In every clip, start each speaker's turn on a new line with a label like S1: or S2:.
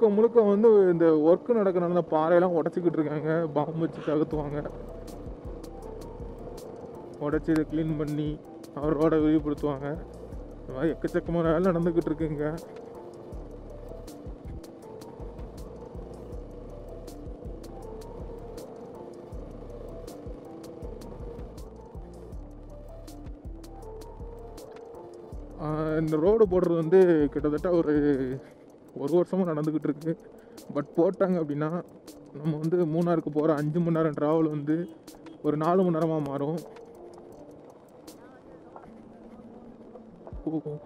S1: முழுக்க முழுக்க வந்து இந்த ஒர்க்கு நடக்கிறனால இந்த பாறையெல்லாம் உடச்சிக்கிட்டு இருக்காங்க பாம்பு வச்சு தகர்த்துவாங்க உடச்சி இதை க்ளீன் பண்ணி அவர் ரோடை விரிவுபடுத்துவாங்க இந்த மாதிரி எக்கச்சக்கமான வேலை நடந்துக்கிட்டு இருக்குங்க ஆஹ் இந்த ரோடு போடுறது வந்து கிட்டத்தட்ட ஒரு ஒரு வருஷமாக நடந்துக்கிட்டு இருக்கு பட் போட்டாங்க அப்படின்னா நம்ம வந்து மூணாருக்கு போகிற அஞ்சு மணி நேரம் ட்ராவல் வந்து ஒரு நாலு மணி நேரமாக மாறும் ஓ.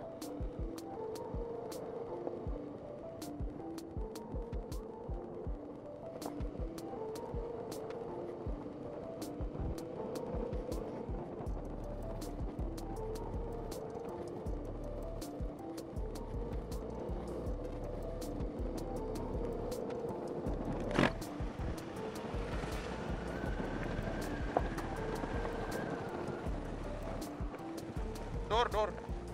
S1: டோர் டோர்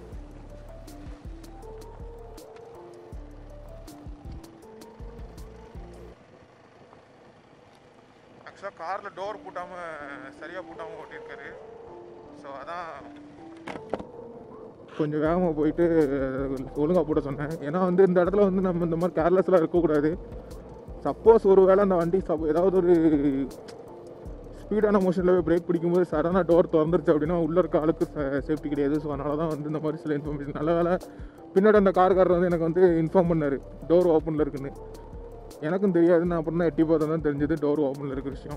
S1: ஆக்சுவலாக காரில் டோர் பூட்டாமல் சரியாக பூட்டாமல் ஓட்டியிருக்காரு ஸோ அதான் கொஞ்சம் வேகமாக போயிட்டு ஒழுங்காக போட சொன்னேன் ஏன்னா வந்து இந்த இடத்துல வந்து நம்ம இந்த மாதிரி கேர்லெஸ்லாம் இருக்கக்கூடாது சப்போஸ் ஒரு வேளை அந்த வண்டி சப்போ ஏதாவது ஒரு ஸ்பீடான மோஷனில் போய் பிரேக் பிடிக்கும்போது சடனாக டோர் திறந்துருச்சு அப்படின்னா உள்ளே இருக்க ஆளுக்கு சேஃப்டி கிடையாது ஸோ அதனால தான் வந்து இந்த மாதிரி சில இன்ஃபர்மேஷன் நல்ல வேலை பின்னாடி அந்த கார்காரர் வந்து எனக்கு வந்து இன்ஃபார்ம் பண்ணார் டோர் ஓப்பனில் இருக்குன்னு எனக்கும் தெரியாது நான் அப்புறம் தான் எட்டி பார்த்தா தான் தெரிஞ்சது டோர் ஓப்பனில் இருக்கிற விஷயம்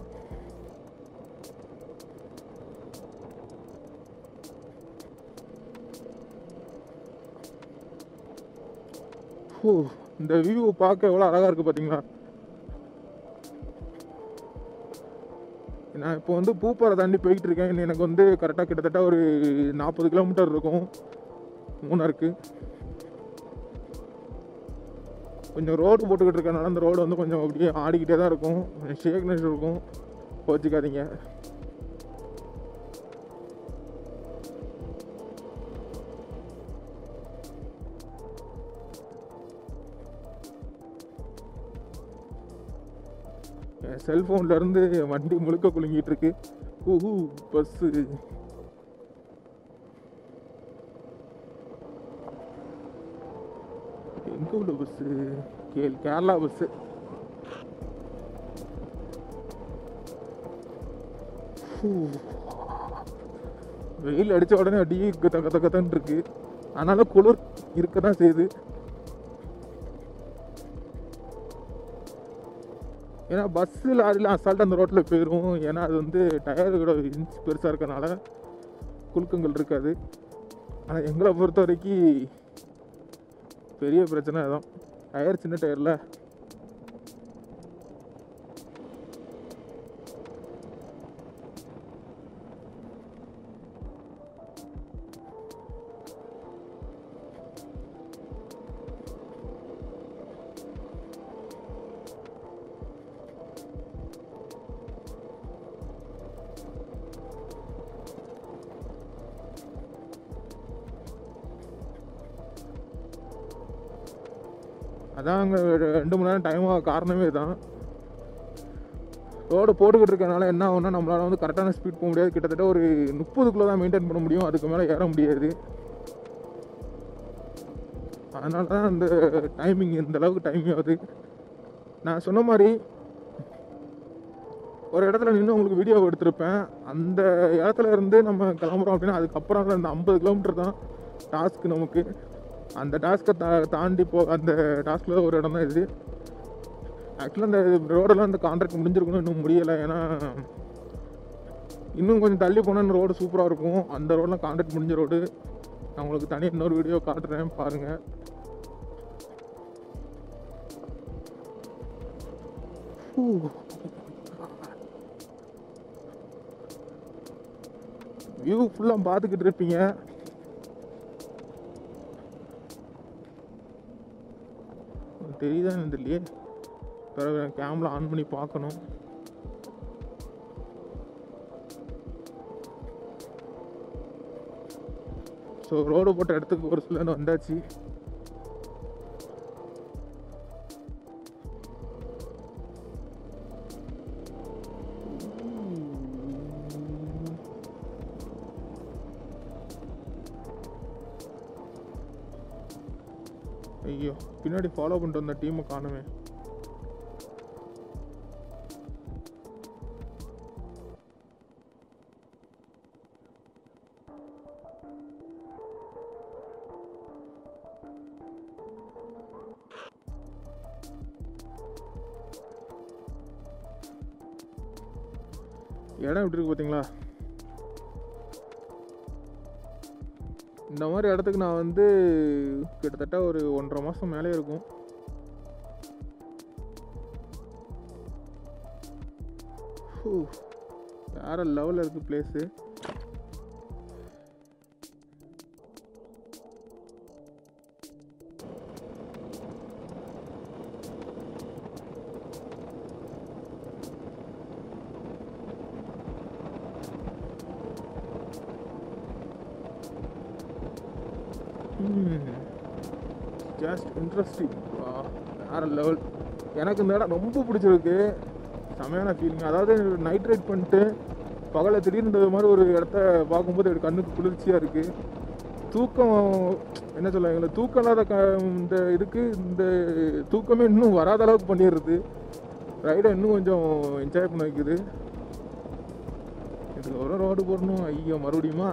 S1: ஓ இந்த வியூ பார்க்க எவ்வளோ அழகாக இருக்குது பார்த்தீங்களா நான் இப்போ வந்து பூப்பாறை தாண்டி போயிட்டு இருக்கேன் இன்னும் எனக்கு வந்து கரெக்டாக கிட்டத்தட்ட ஒரு நாற்பது கிலோமீட்டர் இருக்கும் மூணாருக்கு கொஞ்சம் ரோடு போட்டுக்கிட்டு இருக்கனால அந்த ரோடு வந்து கொஞ்சம் அப்படியே ஆடிக்கிட்டே தான் இருக்கும் ஷேக்னஸ் இருக்கும் கோச்சிக்காதீங்க என் செல்ஃபோன்ல இருந்து வண்டி முழுக்க குலுங்கிட்டு இருக்கு ஊஹூ பஸ்ஸு எங்க உள்ள பஸ்ஸு கேள் கேரளா பஸ்ஸு வெயில் அடிச்ச உடனே அடியே கத்த கத்த கத்தன்னு இருக்கு ஆனாலும் குளிர் இருக்க தான் செய்யுது ஏன்னா பஸ்ஸு லாரிலாம் அசால்ட் அந்த ரோட்டில் போயிடும் ஏன்னா அது வந்து டயரோட இன்ச் பெருசாக இருக்கனால குலுக்கங்கள் இருக்காது ஆனால் எங்களை பொறுத்த வரைக்கும் பெரிய பிரச்சனை அதான் டயர் சின்ன டயரில் அதான் அங்கே ரெண்டு மணி நேரம் டைம் ஆக காரணமே தான் ரோடு போட்டுக்கிட்டு இருக்கனால என்ன ஆகும்னா நம்மளால் வந்து கரெக்டான ஸ்பீட் போக முடியாது கிட்டத்தட்ட ஒரு முப்பதுக்குள்ளே தான் மெயின்டைன் பண்ண முடியும் அதுக்கு மேலே ஏற முடியாது அதனால தான் அந்த டைமிங் இந்த அளவுக்கு டைம் ஆகுது நான் சொன்ன மாதிரி ஒரு இடத்துல நின்று உங்களுக்கு வீடியோ எடுத்திருப்பேன் அந்த இடத்துல இருந்து நம்ம கிளம்புறோம் அப்படின்னா அதுக்கப்புறம் அந்த ஐம்பது கிலோமீட்டர் தான் டாஸ்க் நமக்கு அந்த டாஸ்க்கை தா தாண்டி போ அந்த டாஸ்கில் ஒரு இடம் தான் இது ஆக்சுவலாக அந்த ரோடெல்லாம் அந்த கான்ட்ராக்ட் முடிஞ்சிருக்கணும் இன்னும் முடியலை ஏன்னா இன்னும் கொஞ்சம் தள்ளி போனால் ரோடு சூப்பராக இருக்கும் அந்த ரோடெலாம் கான்ட்ராக்ட் முடிஞ்ச ரோடு நான் உங்களுக்கு தனி இன்னொரு வீடியோ காட்டுறேன் பாருங்கள் வியூ ஃபுல்லாக பார்த்துக்கிட்டு இருப்பீங்க தெரியுதா எனக்கு தெரியலையே பிறகு கேமரா ஆன் பண்ணி பார்க்கணும் ஸோ ரோடு போட்ட இடத்துக்கு ஒரு சிலர் வந்தாச்சு ஐயோ பின்னாடி ஃபாலோ பண்ணிட்டு வந்த டீமை காணுமே இடம் எப்படி இருக்கு பார்த்தீங்களா இந்த மாதிரி இடத்துக்கு நான் வந்து கிட்டத்தட்ட ஒரு ஒன்றரை மாதம் மேலே இருக்கும் ஹூ, வேற லெவலில் இருக்கு பிளேஸு ஜஸ்ட் இன்ட்ரெஸ்டிங் வேற லெவல் எனக்கு இந்த இடம் ரொம்ப பிடிச்சிருக்கு செமையான ஃபீலிங் அதாவது நைட் ரைட் பண்ணிட்டு பகலை திடீர்னு இந்த மாதிரி ஒரு இடத்த பார்க்கும்போது எனக்கு கண்ணுக்கு குளிர்ச்சியாக இருக்குது தூக்கம் என்ன சொல்ல எங்களுக்கு தூக்கம் இல்லாத க இந்த இதுக்கு இந்த தூக்கமே இன்னும் வராத அளவுக்கு பண்ணிடுறது ரைடை இன்னும் கொஞ்சம் என்ஜாய் பண்ண வைக்குது இதில் ஒரு ரோடு போடணும் ஐயோ மறுபடியுமா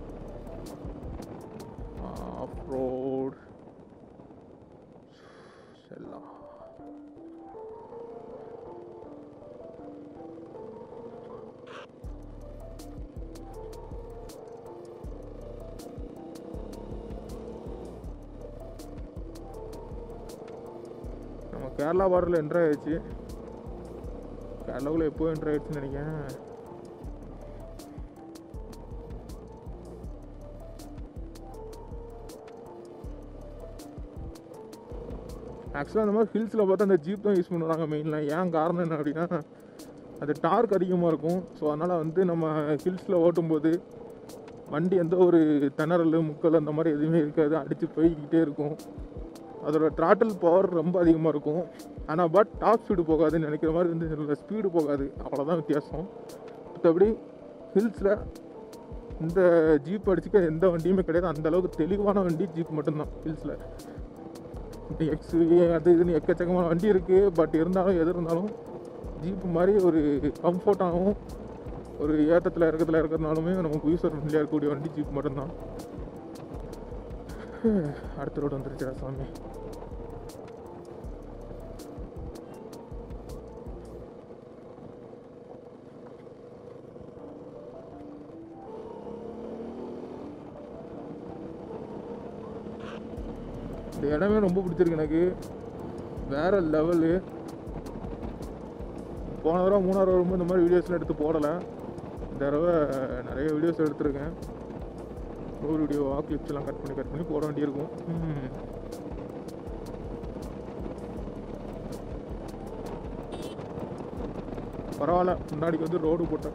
S1: ஆஃப் ரோட் செல்லாம் நம்ம கேரளா பார்டரில் என்ட்ரு ஆயிடுச்சு கேரளாவுக்குள்ள எப்போ என்ட்ரு ஆயிடுச்சுன்னு நினைக்கிறேன் ஆக்சுவலாக அந்த மாதிரி ஹில்ஸில் பார்த்தா அந்த ஜீப் தான் யூஸ் பண்ணுறாங்க மெயினில் ஏன் காரணம் என்ன அப்படின்னா அது டார்க் அதிகமாக இருக்கும் ஸோ அதனால் வந்து நம்ம ஹில்ஸில் ஓட்டும்போது வண்டி எந்த ஒரு திணறல் முக்கல் அந்த மாதிரி எதுவுமே இருக்காது அடித்து போய்கிட்டே இருக்கும் அதோட த்ராட்டில் பவர் ரொம்ப அதிகமாக இருக்கும் ஆனால் பட் டாப் ஸ்பீடு போகாதுன்னு நினைக்கிற மாதிரி வந்து ஸ்பீடு போகாது அவ்வளோதான் வித்தியாசம் மற்றபடி ஹில்ஸில் இந்த ஜீப் அடிச்சுக்க எந்த வண்டியுமே கிடையாது அந்த அளவுக்கு தெளிவான வண்டி ஜீப் மட்டும்தான் ஹில்ஸில் எக்ஸ் அது இதுன்னு எக்கச்சக்கமான வண்டி இருக்குது பட் இருந்தாலும் எது இருந்தாலும் ஜீப் மாதிரி ஒரு கம்ஃபர்ட்டாகவும் ஒரு ஏற்றத்தில் இறக்கத்தில் இருக்கிறதுனாலுமே நமக்கு யூஸர் ஃப்ரெண்ட்லியாக இருக்கக்கூடிய வண்டி ஜீப் மட்டும்தான் அடுத்த ரோடு வந்துருச்சுடா சாமி இந்த இடமே ரொம்ப பிடிச்சிருக்கு எனக்கு வேற லெவலு போன தடவை மூணாவது வரும்போது இந்த மாதிரி வீடியோஸ்லாம் எடுத்து போடலை இந்த தடவை நிறைய வீடியோஸ் எடுத்திருக்கேன் ஒரு வீடியோ கிளிப்ஸ் எல்லாம் கட் பண்ணி கட் பண்ணி போட வேண்டியிருக்கும் ம். பரவாயில்ல முன்னாடிக்கு வந்து ரோடு போட்டேன்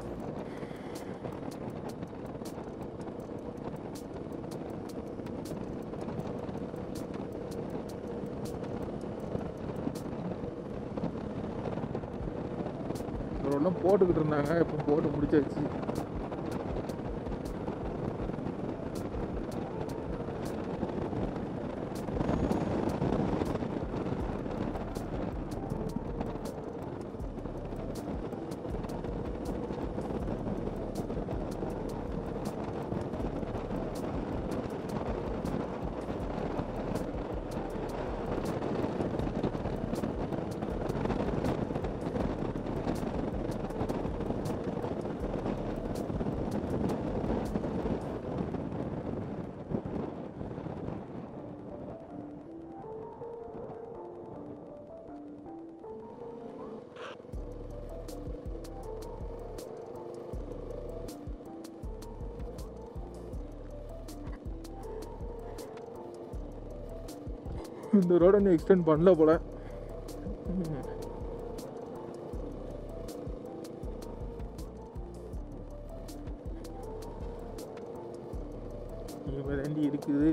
S1: ரோடெல்லாம் போட்டுக்கிட்டு இருந்தாங்க இப்போ போட்டு முடிச்சாச்சு இந்த ரோட இன்னும் எக்ஸ்டெண்ட் பண்ணல போல ம். இங்க தாண்டி இருக்குது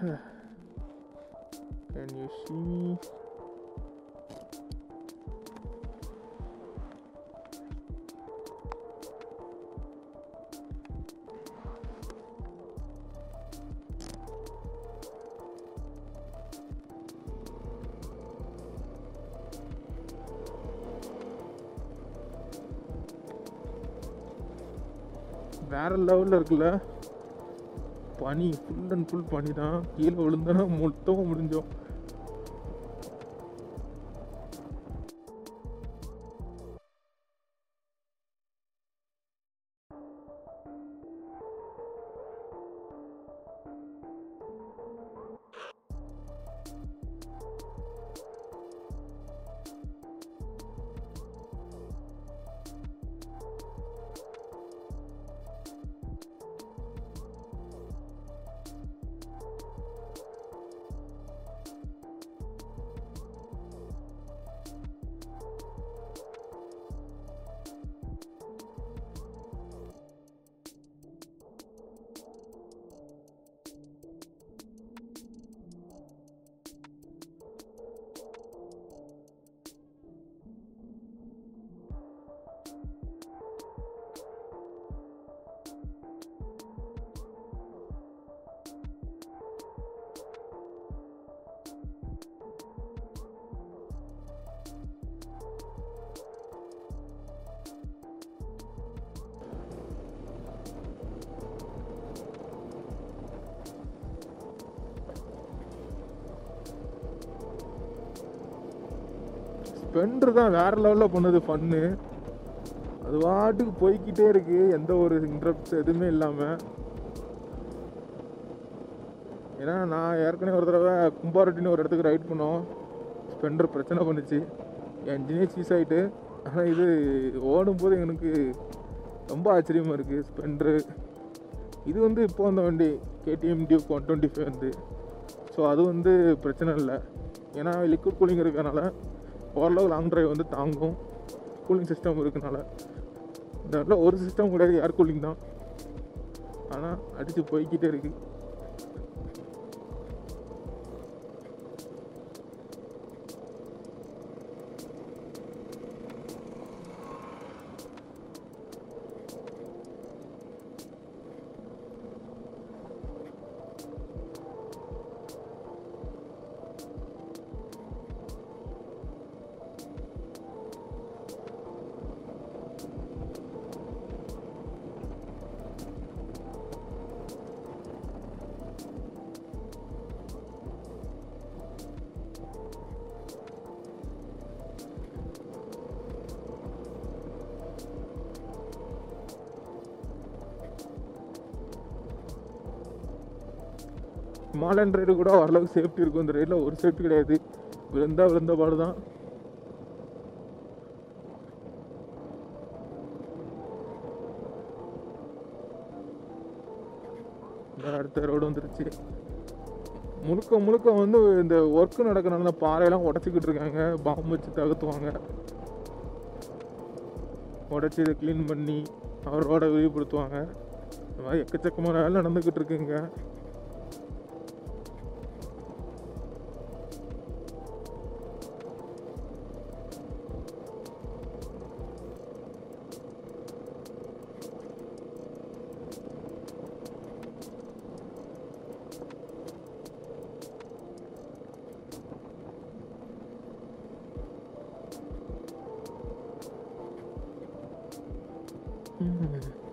S1: Can you see me? வேற லெவலில் இருக்குல்ல பனி ஃபுல் அண்ட் ஃபுல் பனி தான் கீழே விழுந்தனா மொத்தமாக முடிஞ்சோம் ஸ்பெண்டர் தான் வேற லெவலில் பண்ணுது ஃபன்னு அது பாட்டுக்கு போய்க்கிட்டே இருக்கு எந்த ஒரு இன்ட்ரப்ட்ஸ் எதுவுமே இல்லாமல் ஏன்னா நான் ஏற்கனவே ஒரு தடவை கும்பாரெட்டின்னு ஒரு இடத்துக்கு ரைட் பண்ணோம் ஸ்பெண்டர் பிரச்சனை பண்ணுச்சு என் இன்ஜினே சீஸ் ஆகிட்டு ஆனால் இது ஓடும்போது எனக்கு ரொம்ப ஆச்சரியமாக இருக்குது ஸ்பெண்டரு இது வந்து இப்போ வந்த வண்டி KTM Duke one twenty five வந்து ஸோ அது வந்து பிரச்சனை இல்லை ஏன்னா லிக்விட் கூலிங் இருக்கனால ஓரளவு லாங் டிரைவ் வந்து தாங்கும் கூலிங் சிஸ்டம் இருக்கனால இந்த இடத்துல ஒரு சிஸ்டம் கிடையாது ஏர் கூலிங் தான் ஆனால் அடித்து போய்க்கிட்டே இருக்கு ஹிமாலயன் ரைடு கூட ஓரளவுக்கு சேஃப்டி இருக்கும் இந்த ரைடில் ஒரு சேஃப்டி கிடையாது விழுந்தா விழுந்த பாடு தான் இந்த அடுத்த ரோடு வந்துருச்சு முழுக்க முழுக்க வந்து இந்த ஒர்க்கு நடக்கிறனால இந்த பாறையெல்லாம் உடச்சிக்கிட்டு இருக்காங்க பாம்பு வச்சு தகர்த்துவாங்க உடச்சி இதை க்ளீன் பண்ணி அவர் ரோடை விரிவுபடுத்துவாங்க இந்த மாதிரி எக்கச்சக்கமான வேலை நடந்துக்கிட்டு இருக்குங்க ம்.